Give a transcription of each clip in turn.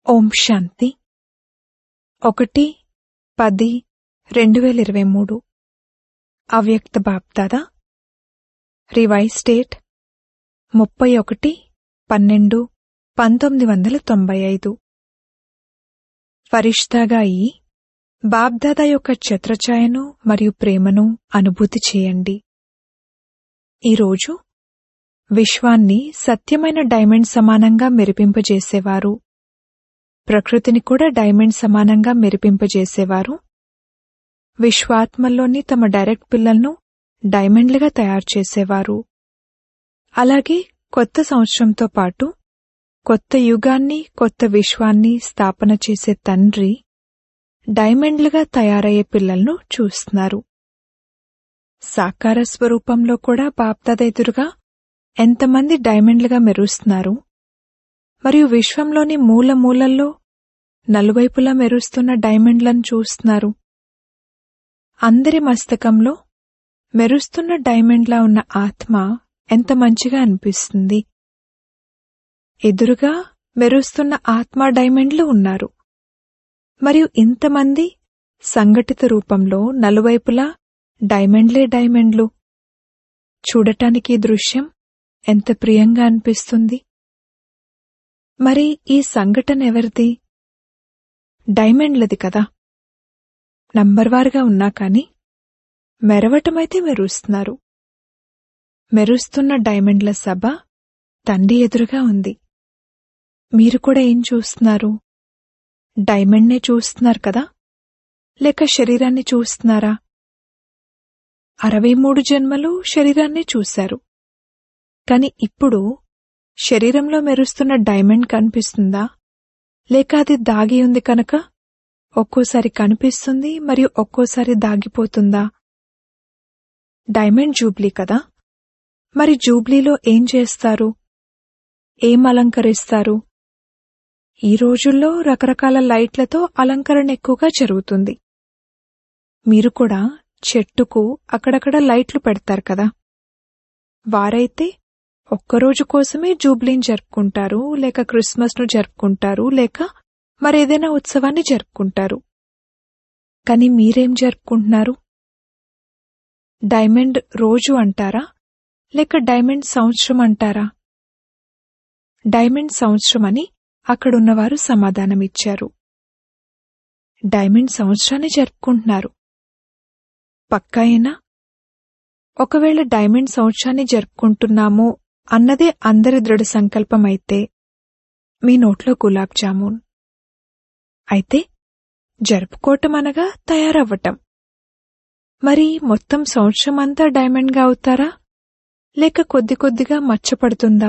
ఓం శాంతి ఒకటి పది రెండు వేల ఇరవై మూడు అవ్యక్త బాప్దాదా రివైజ్ డేట్ ముప్పై ఒకటి పన్నెండు పంతొమ్మిది వందల తొంభై ఐదు ఫరిష్తాగా అయి బాబ్దాదా యొక్క ఛత్రఛాయను మరియు ప్రేమను అనుభూతి చేయండి ఈరోజు విశ్వాన్ని సత్యమైన డైమండ్ సమానంగా మెరిపింపజేసేవారు ప్రకృతిని కూడా డైమండ్ సమానంగా మెరిపింపజేసేవారు విశ్వాత్మల్లోని తమ డైరెక్ట్ పిల్లలను డైమండ్లుగా తయారు చేసేవారు అలాగే కొత్త సంవత్సరంతో పాటు కొత్త యుగాన్ని కొత్త విశ్వాన్ని స్థాపన చేసే తండ్రి డైమండ్లుగా తయారయ్యే పిల్లలను చూస్తున్నారు సాకార స్వరూపంలో కూడా బాప్దాద ఎదురుగా ఎంతమంది డైమండ్లుగా మెరుస్తున్నారు మరియు విశ్వంలోని మూల మూలల్లో నలువైపులా మెరుస్తున్న డైమండ్లను చూస్తున్నారు అందరి మస్తకంలో మెరుస్తున్న డైమండ్లా ఉన్న ఆత్మ ఎంత మంచిగా అనిపిస్తుంది ఎదురుగా మెరుస్తున్న ఆత్మ డైమండ్లు ఉన్నారు మరియు ఇంతమంది సంఘటిత రూపంలో నలువైపులా డైమండ్లే డైమండ్లు చూడటానికి ఈ దృశ్యం ఎంత ప్రియంగా అనిపిస్తుంది మరి ఈ సంఘటన ఎవరిది డైమండ్లది కదా నంబర్వారుగా ఉన్నా కాని మెరవటమైతే మెరుస్తున్నారు మెరుస్తున్న డైమండ్ల సభ తండ్రి ఎదురుగా ఉంది మీరు కూడా ఏం చూస్తున్నారు డైమండ్నే చూస్తున్నారు కదా లేక శరీరాన్ని చూస్తున్నారా అరవై మూడు జన్మలు శరీరాన్నే చూశారు కాని ఇప్పుడు శరీరంలో మెరుస్తున్న డైమండ్ కనిపిస్తుందా లేక అది దాగి ఉంది కనుక ఒక్కోసారి కనిపిస్తుంది మరియు ఒక్కోసారి దాగిపోతుందా డైమండ్ జూబ్లీ కదా మరి జూబ్లీలో ఏం చేస్తారు ఏం అలంకరిస్తారు ఈ రోజుల్లో రకరకాల లైట్లతో అలంకరణ ఎక్కువగా జరుగుతుంది మీరు కూడా చెట్టుకు అక్కడక్కడ లైట్లు పెడతారు కదా వారైతే ఒక్కరోజు కోసమే జూబ్లీని జరుపుకుంటారు లేక క్రిస్మస్ను జరుపుకుంటారు లేక మరేదైనా ఉత్సవాన్ని జరుపుకుంటారు కాని మీరేం జరుపుకుంటున్నారు డైమండ్ రోజు అంటారా లేక డైమండ్ సంవత్సరం అంటారా డైమండ్ సంవత్సరం అని అక్కడున్నవారు సమాధానమిచ్చారు డైమండ్ సంవత్సరాన్ని జరుపుకుంటున్నారు పక్కా అయినా ఒకవేళ డైమండ్ సంవత్సరాన్ని జరుపుకుంటున్నాము అన్నదే అందరి దృఢ సంకల్పమైతే మీ నోట్లో గులాబ్ జామున్ అయితే జరుపుకోవటం అనగా తయారవ్వటం మరి మొత్తం సంవత్సరం అంతా డైమండ్గా అవుతారా లేక కొద్ది కొద్దిగా మచ్చపడుతుందా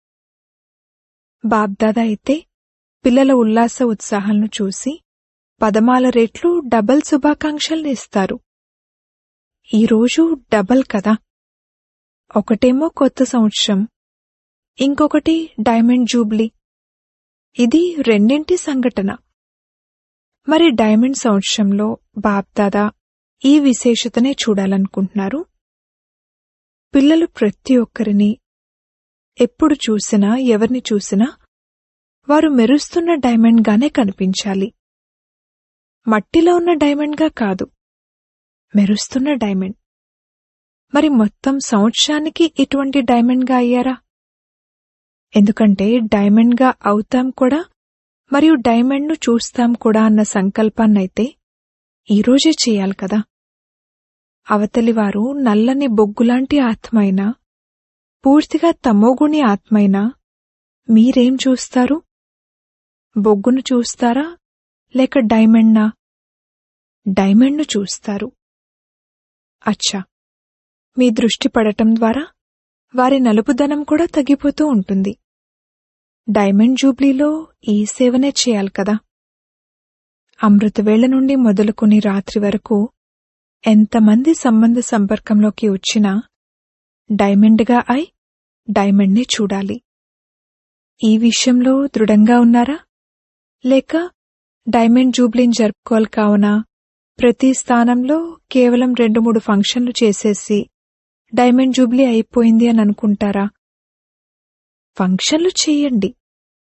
బాబ్దాదా అయితే పిల్లల ఉల్లాస ఉత్సాహాలను చూసి పదమాల రేట్లు డబల్ శుభాకాంక్షల్ని ఇస్తారు ఈరోజు డబల్ కదా ఒకటేమో కొత్త సంవత్సరం ఇంకొకటి డైమండ్ జూబ్లీ ఇది రెండింటి సంఘటన మరి డైమండ్ సంవత్సరంలో బాబ్దాదా ఈ విశేషతనే చూడాలనుకుంటున్నారు పిల్లలు ప్రతి ఒక్కరిని ఎప్పుడు చూసినా ఎవరిని చూసినా వారు మెరుస్తున్న డైమండ్గానే కనిపించాలి మట్టిలో ఉన్న డైమండ్గా కాదు మెరుస్తున్న డైమండ్ మరి మొత్తం సంవత్సరానికి ఇటువంటి డైమండ్గా అయ్యారా ఎందుకంటే డైమండ్గా అవుతాం కూడా మరియు డైమండ్ను చూస్తాం కూడా అన్న సంకల్పాన్నైతే ఈరోజే చేయాలి కదా అవతలివారు నల్లని బొగ్గులాంటి ఆత్మైనా పూర్తిగా తమోగుణి ఆత్మైనా మీరేం చూస్తారు బొగ్గును చూస్తారా లేక డైమండ్నా డైమండ్ను చూస్తారు అచ్చా మీ దృష్టి పడటం ద్వారా వారి నలుపుదనం కూడా తగ్గిపోతూ ఉంటుంది డైమండ్ జూబ్లీలో ఈ సేవనే చేయాలి కదా అమృతవేళ నుండి మొదలుకుని రాత్రి వరకు ఎంతమంది సంబంధ సంపర్కంలోకి వచ్చినా డైమండ్గా అయి డైమండ్నే చూడాలి ఈ విషయంలో దృఢంగా ఉన్నారా లేక డైమండ్ జూబ్లీని జరుపుకోవాలి కావున ప్రతి స్థానంలో కేవలం రెండు మూడు ఫంక్షన్లు చేసేసి డైమండ్ జూబ్లీ అయిపోయింది అని అనుకుంటారా ఫంక్షన్లు చేయండి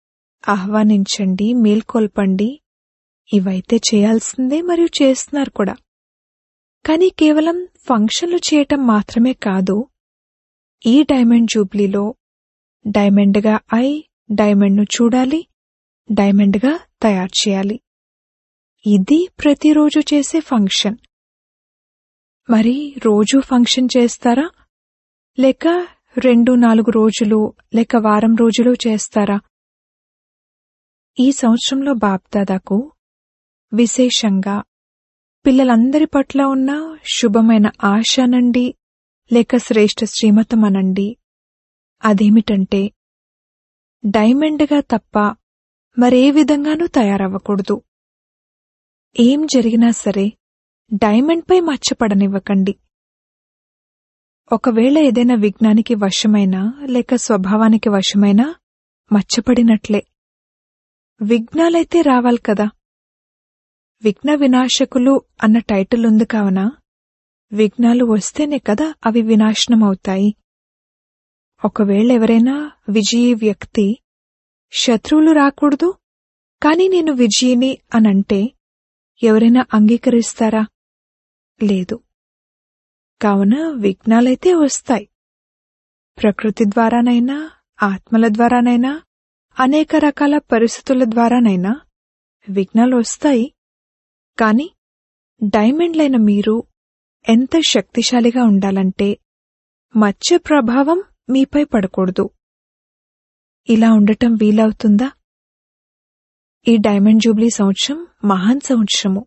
ఆహ్వానించండి మేల్కొల్పండి ఇవైతే చేయాల్సిందే మరియు చేస్తున్నారు కూడా కానీ కేవలం ఫంక్షన్లు చేయటం మాత్రమే కాదు ఈ డైమండ్ జూబ్లీలో డైమండ్గా అయి డైమండ్ను చూడాలి డైమండ్గా తయారు చేయాలి ఇది ప్రతిరోజు చేసే ఫంక్షన్ మరి రోజూ ఫంక్షన్ చేస్తారా లేక రెండు నాలుగు రోజులు లేక వారం రోజులు చేస్తారా ఈ సంవత్సరంలో బాప్దాదాకు విశేషంగా పిల్లలందరి పట్ల ఉన్న శుభమైన ఆశ అనండి లేక శ్రేష్ఠ శ్రీమతం అనండి అదేమిటంటే డైమండ్గా తప్ప మరే విధంగానూ తయారవ్వకూడదు ఏం జరిగినా సరే డైమండ్పై మచ్చపడనివ్వకండి ఒకవేళ ఏదైనా విఘ్నానికి వశమైనా లేక స్వభావానికి వశమైనా మచ్చపడినట్లే విఘ్నాలైతే రావాలి కదా విఘ్న వినాశకులు అన్న టైటిల్ ఉంది కావున విఘ్నాలు వస్తేనే కదా అవి వినాశనమవుతాయి ఒకవేళ ఎవరైనా విజయీ వ్యక్తి శత్రువులు రాకూడదు కాని నేను విజయిని అనంటే ఎవరైనా అంగీకరిస్తారా లేదు కావున విఘ్నాలైతే వస్తాయి ప్రకృతి ద్వారానైనా ఆత్మల ద్వారానైనా అనేక రకాల పరిస్థితుల ద్వారానైనా విఘ్నాలు వస్తాయి కాని డైమండ్లైన మీరు ఎంత శక్తిశాలిగా ఉండాలంటే మత్స్య ప్రభావం మీపై పడకూడదు ఇలా ఉండటం వీలవుతుందా ఈ డైమండ్ జూబ్లీ సంవత్సరం మహాన్ సంవత్సరము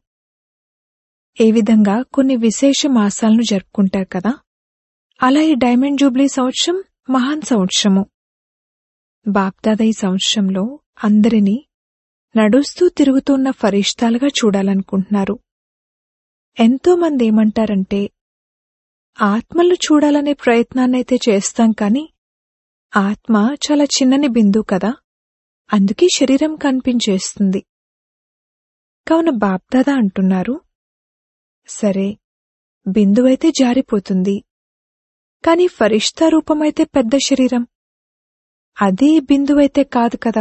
ఏ విధంగా కొన్ని విశేష మాసాలను జరుపుకుంటారు కదా అలా ఈ డైమండ్ జూబ్లీ సంవత్సరం మహాన్ సంవత్సరము బాప్దాద ఈ సంవత్సరంలో అందరినీ నడుస్తూ తిరుగుతున్న ఫరిష్తాలుగా చూడాలనుకుంటున్నారు ఎంతో మంది ఏమంటారంటే ఆత్మలు చూడాలనే ప్రయత్నాన్నైతే చేస్తాం కాని ఆత్మ చాలా చిన్నని బిందు కదా అందుకే శరీరం కనిపించేస్తుంది కావున బాప్దాదా అంటున్నారు సరే బిందువైతే జారిపోతుంది కాని ఫరిష్తా రూపమైతే పెద్ద శరీరం అదే బిందువైతే కాదు కదా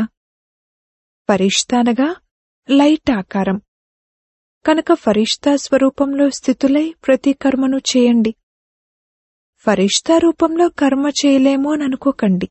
ఫరిష్తానగా లైట్ ఆకారం కనుక ఫరిష్తా స్వరూపంలో స్థితులై ప్రతి కర్మను చేయండి ఫరిష్తా రూపంలో కర్మ చేయలేమో అని అనుకోకండి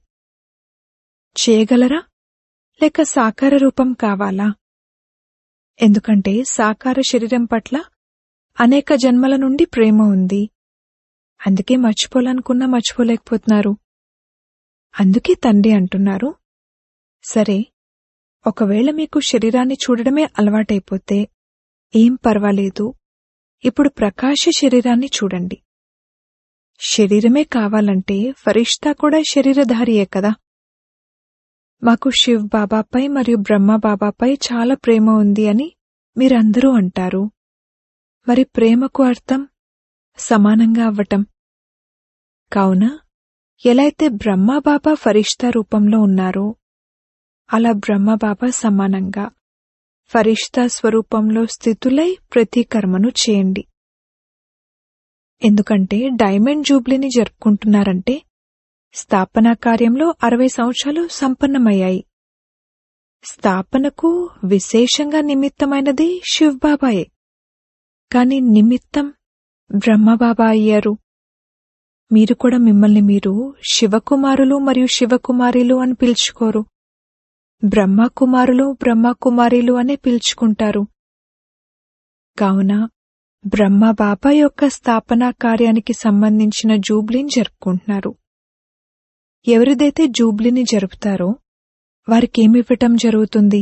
చేయగలరా లేక సాకార రూపం కావాలా ఎందుకంటే సాకార శరీరం పట్ల అనేక జన్మల నుండి ప్రేమ ఉంది అందుకే మర్చిపోవాలనుకున్నా మర్చిపోలేకపోతున్నారు అందుకే తండ్రి అంటున్నారు సరే ఒకవేళ మీకు శరీరాన్ని చూడడమే అలవాటైపోతే ఏం పర్వాలేదు ఇప్పుడు ప్రకాశ శరీరాన్ని చూడండి శరీరమే కావాలంటే ఫరిష్తా కూడా శరీరధారియే కదా మాకు శివ్ బాబాపై మరియు బ్రహ్మ బాబాపై చాలా ప్రేమ ఉంది అని మీరందరూ అంటారు మరి ప్రేమకు అర్థం సమానంగా అవ్వటం కావున ఎలా అయితే బ్రహ్మబాబా ఫరిష్తా రూపంలో ఉన్నారో అలా బ్రహ్మబాబా సమానంగా ఫరిష్తా స్వరూపంలో స్థితులై ప్రతి కర్మను చేయండి ఎందుకంటే డైమండ్ జూబ్లీని జరుపుకుంటున్నారంటే స్థాపనా కార్యంలో అరవై సంవత్సరాలు సంపన్నమయ్యాయి స్థాపనకు విశేషంగా నిమిత్తమైనది శివ్బాబాయే కాని నిమిత్తం బ్రహ్మబాబా అయ్యారు మీరు కూడా మిమ్మల్ని మీరు శివకుమారులు మరియు శివకుమారిలు అని పిలుచుకోరు బ్రహ్మకుమారులు బ్రహ్మకుమారిలు అనే పిలుచుకుంటారు కావున బ్రహ్మ బాబా యొక్క స్థాపనా కార్యానికి సంబంధించిన జూబ్లీని జరుపుకుంటున్నారు ఎవరిదైతే జూబ్లీని జరుపుతారో వారికేమివ్వటం జరుగుతుంది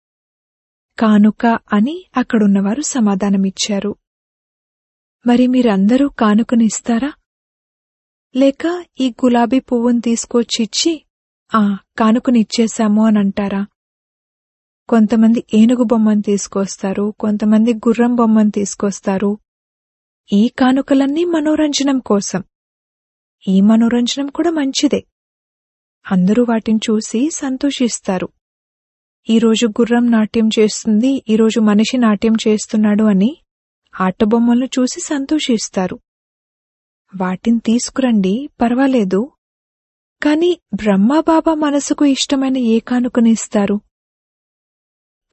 కానుక అని అక్కడున్నవారు సమాధానమిచ్చారు మరి మీరందరూ కానుకనిస్తారా లేక ఈ గులాబీ పువ్వును తీసుకొచ్చిచ్చి ఆ కానుకనిచ్చేశాము అని అంటారా కొంతమంది ఏనుగు బొమ్మను తీసుకొస్తారు కొంతమంది గుర్రం బొమ్మను తీసుకొస్తారు ఈ కానుకలన్నీ మనోరంజనం కోసం ఈ మనోరంజనం కూడా మంచిదే అందరూ వాటిని చూసి సంతోషిస్తారు ఈరోజు గుర్రం నాట్యం చేస్తుంది ఈరోజు మనిషి నాట్యం చేస్తున్నాడు అని ఆటబొమ్మలను చూసి సంతోషిస్తారు వాటిని తీసుకురండి పర్వాలేదు కాని బ్రహ్మబాబా మనసుకు ఇష్టమైన ఏ కానుకనిస్తారు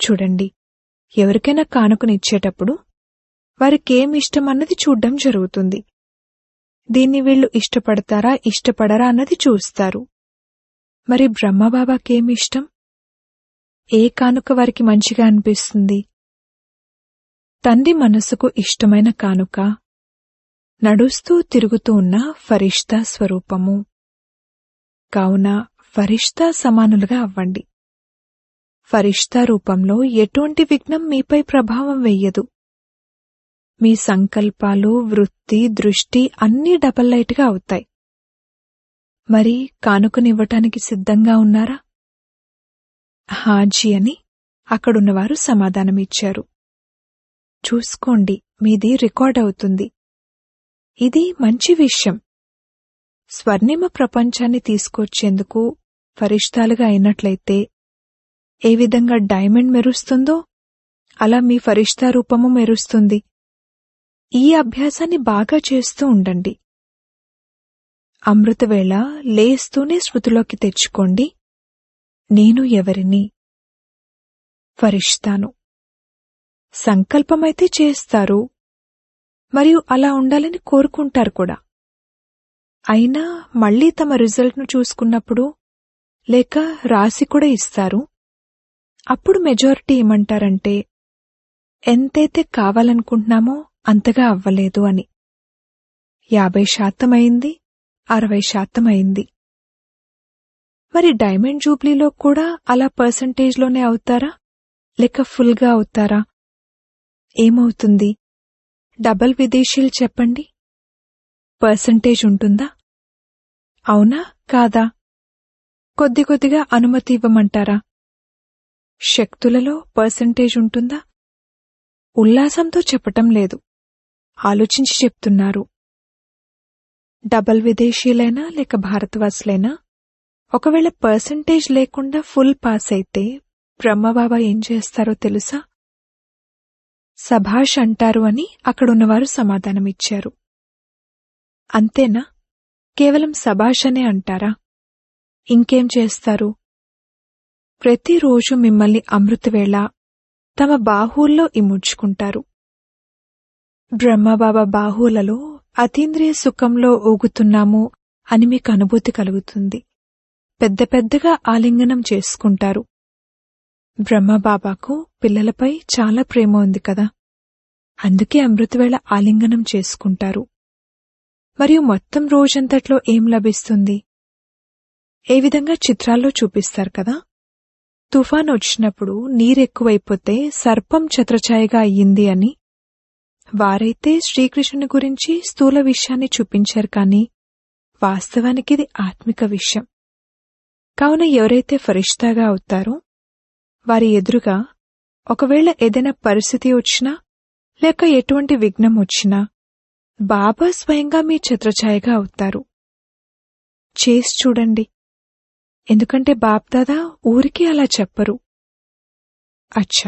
చూడండి ఎవరికైనా కానుకనిచ్చేటప్పుడు వారికేం ఇష్టం అన్నది చూడ్డం జరుగుతుంది దీన్ని వీళ్ళు ఇష్టపడతారా ఇష్టపడరా అన్నది చూస్తారు మరి బ్రహ్మబాబాకేం ఇష్టం ఏ కానుక వారికి మంచిగా అనిపిస్తుంది తండ్రి మనసుకు ఇష్టమైన కానుక నడుస్తూ తిరుగుతూ ఉన్న ఫరిష్తా స్వరూపము కావున ఫరిష్తా సమానులుగా అవ్వండి ఫరిష్తా రూపంలో ఎటువంటి విఘ్నం మీపై ప్రభావం వెయ్యదు మీ సంకల్పాలు వృత్తి దృష్టి అన్నీ డబల్ లైట్గా అవుతాయి మరి కానుకనివ్వటానికి సిద్ధంగా ఉన్నారా హాజీ అని అక్కడున్నవారు సమాధానమిచ్చారు చూసుకోండి మీది రికార్డ్ అవుతుంది ఇది మంచి విషయం స్వర్ణిమ ప్రపంచాన్ని తీసుకొచ్చేందుకు ఫరిష్టాలుగా అయినట్లయితే ఏ విధంగా డైమండ్ మెరుస్తుందో అలా మీ ఫరిష్తా రూపము మెరుస్తుంది ఈ అభ్యాసాన్ని బాగా చేస్తూ ఉండండి అమృతవేళ లేస్తూనే స్మృతిలోకి తెచ్చుకోండి నేను ఎవరిని ఫరిష్తాను సంకల్పమైతే చేస్తారు మరియు అలా ఉండాలని కోరుకుంటారు కూడా అయినా మళ్లీ తమ రిజల్ట్ను చూసుకున్నప్పుడు లేక రాసి కూడా ఇస్తారు అప్పుడు మెజారిటీ ఏమంటారంటే ఎంతైతే కావాలనుకుంటున్నామో అంతగా అవ్వలేదు అని యాభై శాతం అయింది అరవై శాతం అయింది మరి డైమండ్ జూబ్లీలో కూడా అలా పర్సంటేజ్లోనే అవుతారా లేక ఫుల్గా అవుతారా ఏమవుతుంది డబల్ విదేశీయులు చెప్పండి పర్సంటేజ్ ఉంటుందా అవునా కాదా కొద్ది కొద్దిగా అనుమతి ఇవ్వమంటారా శక్తులలో పర్సంటేజ్ ఉంటుందా ఉల్లాసంతో చెప్పటం లేదు ఆలోచించి చెప్తున్నారు డబల్ విదేశీయులైనా లేక భారతవాసులైనా ఒకవేళ పర్సంటేజ్ లేకుండా ఫుల్ పాస్ అయితే బ్రహ్మబాబా ఏం చేస్తారో తెలుసా సభాష్ అంటారు అని అక్కడున్నవారు సమాధానమిచ్చారు అంతేనా కేవలం సభాష్ అనే అంటారా ఇంకేం చేస్తారు ప్రతిరోజు మిమ్మల్ని అమృతవేళ తమ బాహువుల్లో ఇముడ్చుకుంటారు బ్రహ్మబాబా బాహువులలో అతీంద్రియ సుఖంలో ఊగుతున్నాము అని మీకు అనుభూతి కలుగుతుంది పెద్ద పెద్దగా ఆలింగనం చేసుకుంటారు బ్రహ్మబాబాకు పిల్లలపై చాలా ప్రేమ ఉంది కదా అందుకే అమృతవేళ ఆలింగనం చేసుకుంటారు మరియు మొత్తం రోజంతట్లో ఏం లభిస్తుంది ఏ విధంగా చిత్రాల్లో చూపిస్తారు కదా తుఫాన్ వచ్చినప్పుడు నీరెక్కువైపోతే సర్పం ఛత్రఛాయగా అయ్యింది అని వారైతే శ్రీకృష్ణుని గురించి స్థూల విషయాన్ని చూపించారు కానీ వాస్తవానికి ఇది ఆత్మిక విషయం కావున ఎవరైతే ఫరిష్తాగా అవుతారో వారి ఎదురుగా ఒకవేళ ఏదైనా పరిస్థితి వచ్చినా లేక ఎటువంటి విఘ్నం వచ్చినా బాబా స్వయంగా మీ ఛత్రఛాయగా అవుతారు చేసి చూడండి ఎందుకంటే బాప్దాదా ఊరికి అలా చెప్పరు అచ్చా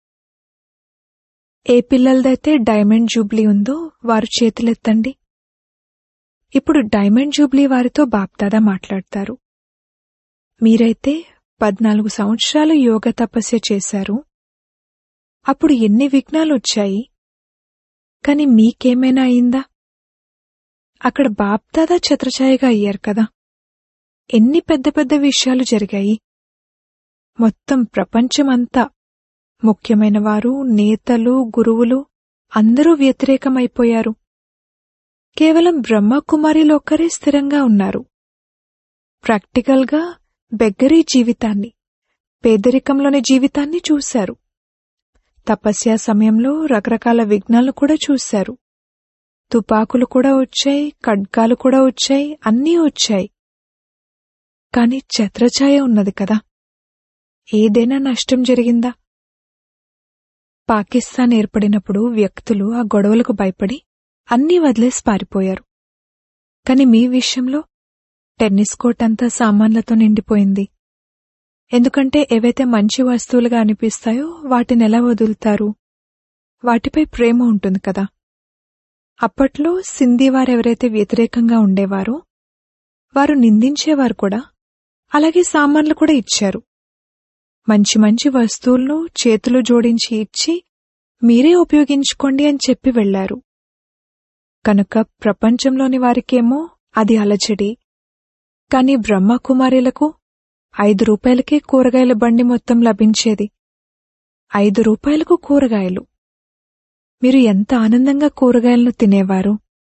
ఏ పిల్లలదైతే డైమండ్ జూబ్లీ ఉందో వారు చేతులెత్తండి ఇప్పుడు డైమండ్ జూబ్లీ వారితో బాప్దాదా మాట్లాడతారు మీరైతే పద్నాలుగు సంవత్సరాలు యోగ తపస్య చేశారు అప్పుడు ఎన్ని విఘ్నాలు వచ్చాయి కాని మీకేమైనా అయిందా అక్కడ బాప్దాదా ఛత్రఛాయగా అయ్యారు కదా ఎన్ని పెద్ద పెద్ద విషయాలు జరిగాయి మొత్తం ప్రపంచమంతా ముఖ్యమైన వారు నేతలు గురువులు అందరూ వ్యతిరేకమైపోయారు కేవలం బ్రహ్మకుమారిలో ఒక్కరే స్థిరంగా ఉన్నారు ప్రాక్టికల్గా బెగ్గరీ జీవితాన్ని పేదరికంలోని జీవితాన్ని చూశారు తపస్య సమయంలో రకరకాల విఘ్నాలు కూడా చూశారు తుపాకులు కూడా వచ్చాయి ఖడ్గాలు కూడా వచ్చాయి అన్నీ వచ్చాయి కాని ఛత్రఛాయ ఉన్నది కదా ఏదైనా నష్టం జరిగిందా పాకిస్తాన్ ఏర్పడినప్పుడు వ్యక్తులు ఆ గొడవలకు భయపడి అన్నీ వదిలేసి పారిపోయారు కాని మీ విషయంలో టెన్నిస్ కోర్ట్ అంతా సామాన్లతో నిండిపోయింది ఎందుకంటే ఏవైతే మంచి వస్తువులుగా అనిపిస్తాయో వాటిని ఎలా వదులుతారు వాటిపై ప్రేమ ఉంటుంది కదా అప్పట్లో సింధీ వారెవరైతే వ్యతిరేకంగా ఉండేవారో వారు నిందించేవారు కూడా అలాగే సామాన్లు కూడా ఇచ్చారు మంచి మంచి వస్తువులను చేతులు జోడించి ఇచ్చి మీరే ఉపయోగించుకోండి అని చెప్పి వెళ్లారు కనుక ప్రపంచంలోని వారికేమో అది అలజడి కాని బ్రహ్మకుమారిలకు ఐదు రూపాయలకే కూరగాయల బండి మొత్తం లభించేది ఐదు రూపాయలకు కూరగాయలు మీరు ఎంత ఆనందంగా కూరగాయలను తినేవారు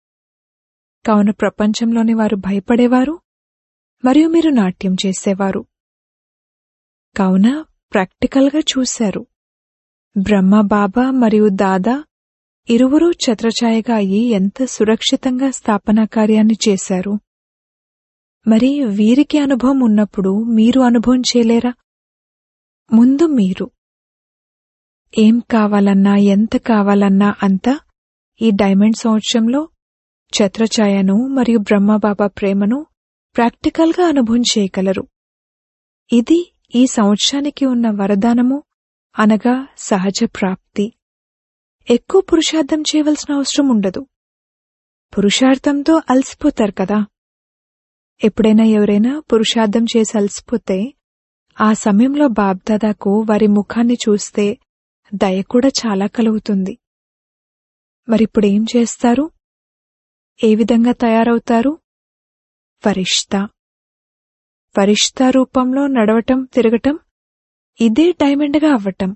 కావున ప్రపంచంలోని వారు భయపడేవారు మరియు మీరు నాట్యం చేసేవారు కావున ప్రాక్టికల్గా చూశారు బ్రహ్మ బాబా మరియు దాదా ఇరువురూ ఛత్రఛాయగా అయ్యి ఎంత సురక్షితంగా స్థాపనా కార్యాన్ని చేశారు మరి వీరికి అనుభవం ఉన్నప్పుడు మీరు అనుభవం చేయలేరా ముందు మీరు ఏం కావాలన్నా ఎంత కావాలన్నా అంతా ఈ డైమండ్ సంవత్సరంలో ఛత్రఛాయను మరియు బ్రహ్మబాబా ప్రేమను ప్రాక్టికల్గా అనుభవం చేయగలరు ఇది ఈ సంవత్సరానికి ఉన్న వరదానము అనగా సహజ ప్రాప్తి ఎక్కువ పురుషార్థం చేయవలసిన అవసరం ఉండదు పురుషార్థంతో అలసిపోతారు కదా ఎప్పుడైనా ఎవరైనా పురుషార్థం చేసి అలసిపోతే ఆ సమయంలో బాబ్దాదాకు వారి ముఖాన్ని చూస్తే దయ కూడా చాలా కలుగుతుంది మరిప్పుడేం చేస్తారు ఏ విధంగా తయారవుతారు ఫరిష్తా ఫరిష్తా రూపంలో నడవటం తిరగటం ఇదే డైమండ్గా అవ్వటం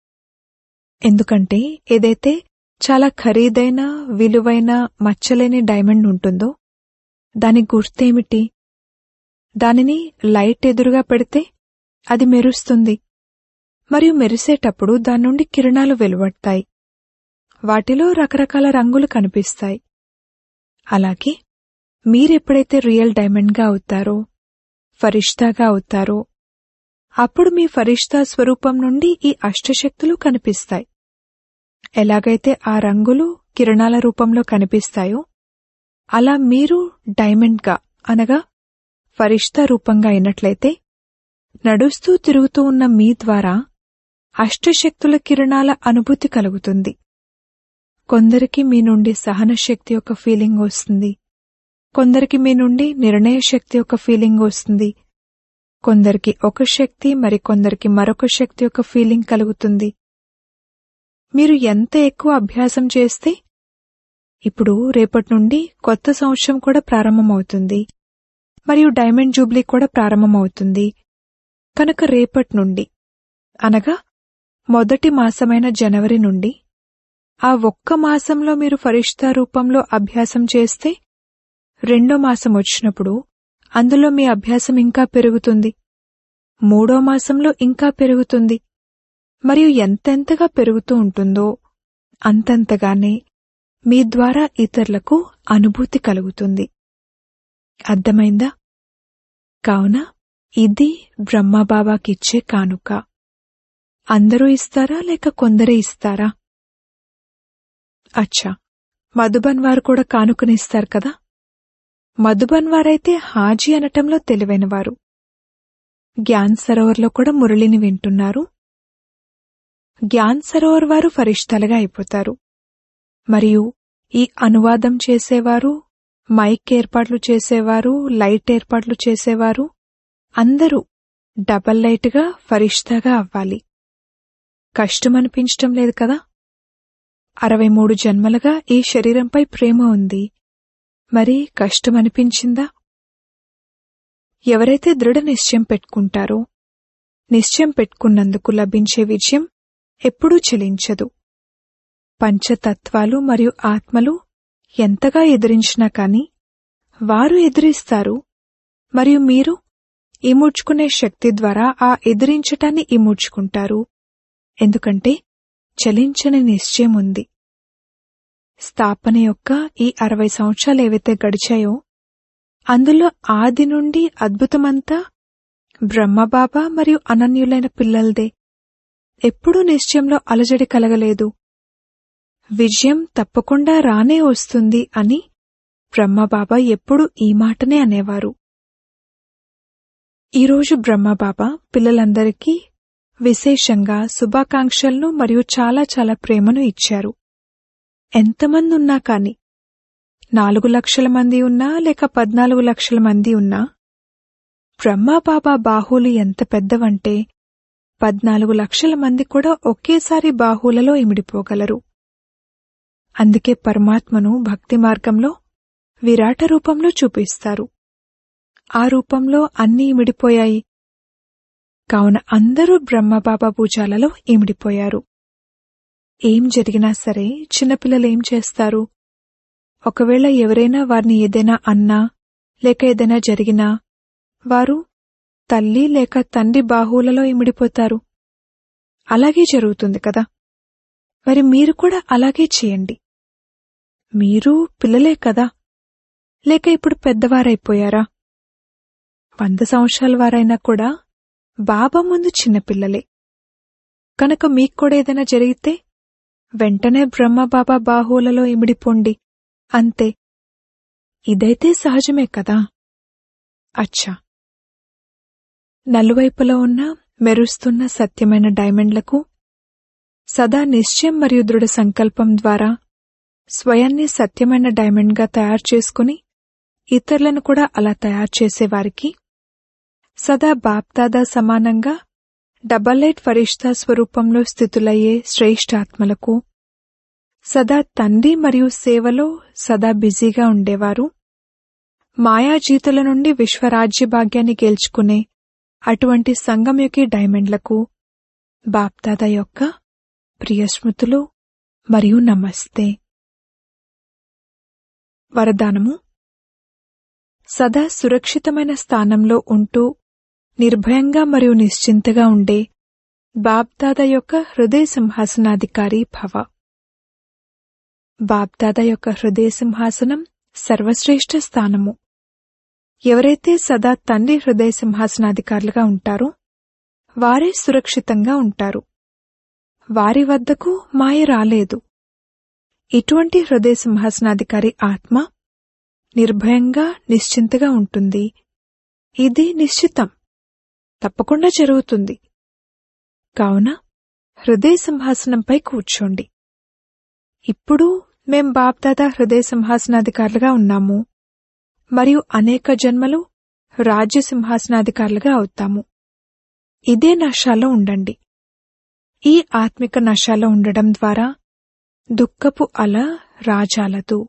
ఎందుకంటే ఏదైతే చాలా ఖరీదైన విలువైన మచ్చలేని డైమండ్ ఉంటుందో దాని గుర్తేమిటి దానిని లైట్ ఎదురుగా పెడితే అది మెరుస్తుంది మరియు మెరిసేటప్పుడు దాని నుండి కిరణాలు వెలువడతాయి వాటిలో రకరకాల రంగులు కనిపిస్తాయి అలాగే మీరెప్పుడైతే రియల్ డైమండ్గా అవుతారో ఫరిష్తాగా అవుతారో అప్పుడు మీ ఫరిష్తా స్వరూపం నుండి ఈ అష్టశక్తులు కనిపిస్తాయి ఎలాగైతే ఆ రంగులు కిరణాల రూపంలో కనిపిస్తాయో అలా మీరు డైమండ్గా అనగా ఫరిష్తా రూపంగా అయినట్లయితే నడుస్తూ తిరుగుతూ ఉన్న మీ ద్వారా అష్టశక్తుల కిరణాల అనుభూతి కలుగుతుంది కొందరికి మీ నుండి సహన శక్తి యొక్క ఫీలింగ్ వస్తుంది కొందరికి మీ నుండి నిర్ణయ శక్తి యొక్క ఫీలింగ్ వస్తుంది కొందరికి ఒక శక్తి మరి కొందరికి మరొక శక్తి యొక్క ఫీలింగ్ కలుగుతుంది మీరు ఎంత ఎక్కువ అభ్యాసం చేస్తే ఇప్పుడు రేపటి నుండి కొత్త సంవత్సరం కూడా ప్రారంభమవుతుంది మరియు డైమండ్ జూబ్లీ కూడా ప్రారంభమవుతుంది కనుక రేపటి నుండి అనగా మొదటి మాసమైన జనవరి నుండి ఆ ఒక్క మాసంలో మీరు ఫరిష్తా రూపంలో అభ్యాసం చేస్తే రెండో మాసం వచ్చినప్పుడు అందులో మీ అభ్యాసం ఇంకా పెరుగుతుంది మూడో మాసంలో ఇంకా పెరుగుతుంది మరియు ఎంతెంతగా పెరుగుతూ ఉంటుందో అంతంతగానే మీ ద్వారా ఇతరులకు అనుభూతి కలుగుతుంది అర్థమైందా కావున ఇది బ్రహ్మబాబాకిచ్చే కానుక అందరూ ఇస్తారా లేక కొందరే ఇస్తారా అచ్చా మధుబన్ వారు కూడా కానుకనిస్తారు కదా మధుబన్ వారైతే హాజీ అనటంలో తెలివైనవారు జ్ఞాన్ సరోవర్లో కూడా మురళిని వింటున్నారు జ్ఞాన్ సరోవర్ వారు ఫరిష్టాలుగా అయిపోతారు మరియు ఈ అనువాదం చేసేవారు మైక్ ఏర్పాట్లు చేసేవారు లైట్ ఏర్పాట్లు చేసేవారు అందరూ డబల్ లైట్గా ఫరిష్తాగా అవ్వాలి కష్టమనిపించటం లేదు కదా అరవై మూడు జన్మలుగా ఈ శరీరంపై ప్రేమ ఉంది మరి కష్టమనిపించిందా ఎవరైతే దృఢ నిశ్చయం పెట్టుకుంటారో నిశ్చయం పెట్టుకున్నందుకు లభించే విజయం ఎప్పుడూ చెలించదు పంచతత్వాలు మరియు ఆత్మలు ఎంతగా ఎదిరించినా కాని వారు ఎదిరిస్తారు మరియు మీరు ఇముడ్చుకునే శక్తి ద్వారా ఆ ఎదిరించటాన్ని ఇముడ్చుకుంటారు ఎందుకంటే చలించని నిశ్చయం ఉంది స్థాపన యొక్క ఈ అరవై సంవత్సరాలు ఏవైతే గడిచాయో అందులో ఆది నుండి అద్భుతమంతా బ్రహ్మబాబా మరియు అనన్యులైన పిల్లలదే ఎప్పుడూ నిశ్చయంలో అలజడి కలగలేదు విజయం తప్పకుండా రానే వస్తుంది అని బ్రహ్మబాబా ఎప్పుడూ ఈ మాటనే అనేవారు ఈరోజు బ్రహ్మబాబా పిల్లలందరికీ విశేషంగా శుభాకాంక్షలను మరియు చాలా చాలా ప్రేమను ఇచ్చారు ఎంతమంది ఉన్నా కాని నాలుగు లక్షల మంది ఉన్నా లేక పద్నాలుగు లక్షల మంది ఉన్నా బ్రహ్మబాబా బాహువులు ఎంత పెద్దవంటే పద్నాలుగు లక్షల మంది కూడా ఒకేసారి బాహువులలో ఇమిడిపోగలరు అందుకే పరమాత్మను భక్తి మార్గంలో విరాట రూపంలో చూపిస్తారు ఆ రూపంలో అన్నీ ఇమిడిపోయాయి కావున అందరూ బ్రహ్మబాబా భుజాలలో ఇమిడిపోయారు ఏం జరిగినా సరే చిన్నపిల్లలేం చేస్తారు ఒకవేళ ఎవరైనా వారిని ఏదైనా అన్నా లేక ఏదైనా జరిగినా వారు తల్లి లేక తండ్రి బాహువులలో ఇమిడిపోతారు అలాగే జరుగుతుంది కదా మరి మీరు కూడా అలాగే చేయండి మీరు పిల్లలే కదా లేక ఇప్పుడు పెద్దవారైపోయారా వంద సంవత్సరాల వారైనా కూడా బాబా ముందు చిన్నపిల్లలే కనుక మీకు కూడా ఏదైనా జరిగితే వెంటనే బ్రహ్మబాబా బాహువులలో ఇమిడిపోండి అంతే ఇదైతే సహజమే కదా అచ్చా నలువైపులా ఉన్న మెరుస్తున్న సత్యమైన డైమండ్లకు సదా నిశ్చయం మరియు దృఢ సంకల్పం ద్వారా స్వయాన్ని సత్యమైన డైమండ్గా తయారు చేసుకుని ఇతరులను కూడా అలా తయారు చేసేవారికి సదా బాప్దాదా సమానంగా డబల్ ఎయిట్ ఫరిష్తా స్వరూపంలో స్థితులయ్యే శ్రేష్ఠాత్మలకు సదా తండ్రి మరియు సేవలో సదా బిజీగా ఉండేవారు మాయాజీతుల నుండి విశ్వరాజ్య భాగ్యాన్ని గెలుచుకునే అటువంటి సంగమయుకి డైమండ్లకు బాప్దాదా యొక్క ప్రియ స్మృతులు మరియు నమస్తే వరదానము సదా సురక్షితమైన స్థానంలో ఉంటూ నిర్భయంగా మరియు నిశ్చింతగా ఉండే బాబ్దాదా యొక్క హృదయ సింహాసనాధికారి భవ బాబ్దాదా యొక్క హృదయ సింహాసనం సర్వశ్రేష్ఠ స్థానము ఎవరైతే సదా తండ్రి హృదయ సింహాసనాధికారులుగా ఉంటారో వారే సురక్షితంగా ఉంటారు వారి వద్దకు మాయ రాలేదు ఇటువంటి హృదయ సింహాసనాధికారి ఆత్మ నిర్భయంగా నిశ్చింతగా ఉంటుంది ఇది నిశ్చితం తప్పకుండా జరుగుతుంది కావున హృదయ సింహాసనంపై కూర్చోండి ఇప్పుడు మేం బాప్దాదా హృదయ సింహాసనాధికారులుగా ఉన్నాము మరియు అనేక జన్మలు రాజ్య సింహాసనాధికారులుగా అవుతాము ఇదే నశాలో ఉండండి ఈ ఆత్మిక నశాలో ఉండడం ద్వారా దుఃఖపు అల రాజాలదు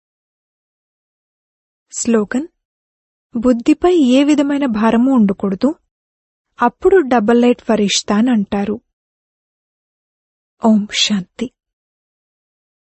స్లోగన్ బుద్ధిపై ఏ విధమైన భారము ఉండకూడదు అప్పుడు డబల్ లైట్ ఫరిష్తాన్ అంటారు ఓం శాంతి